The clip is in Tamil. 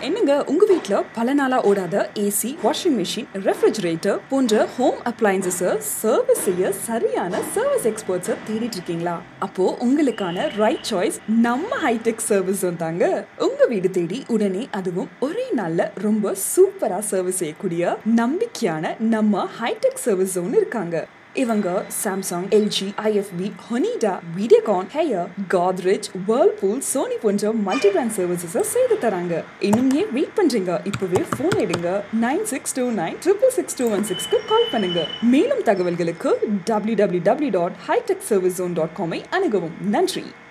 என்னங்க உங்க வீட்ல பல நாளா ஓடாத ஏசி வாஷிங் மிஷின் ரெஃப்ரிஜரேட்டர் போன்ற ஹோம் அப்ளையன்சஸ சர்வீஸ் செய்ய சரியான சர்வீஸ் எக்ஸ்பர்ட்ஸை தேடிட்டு இருக்கீங்களா அப்போ உங்களுக்கான ரைட் சாய்ஸ் நம்ம ஹைடெக் சர்வீஸ் தாங்க உங்க வீடு தேடி உடனே அதுவும் ஒரே நாள்ல ரொம்ப சூப்பரா சர்வீஸ் செய்யக்கூடிய நம்பிக்கையான நம்ம ஹைடெக் சர்வீஸ் ஜோன் இருக்காங்க இவங்க Samsung LG IFB Onida Videocon Haier Godrej Whirlpool Sony போன்ற மல்டி பிராண்ட் சர்வீசஸை செய்து தராங்க இன்னும் ஏன் வெயிட் பண்றீங்க இப்பவே ஃபோன் எடுங்க nine six two nine triple six two one சிக்ஸ்க்கு கால் பண்ணுங்க மேலும் தகவல்களுக்கு W W W dot hitech service zone dot காமை அணுகவும் நன்றி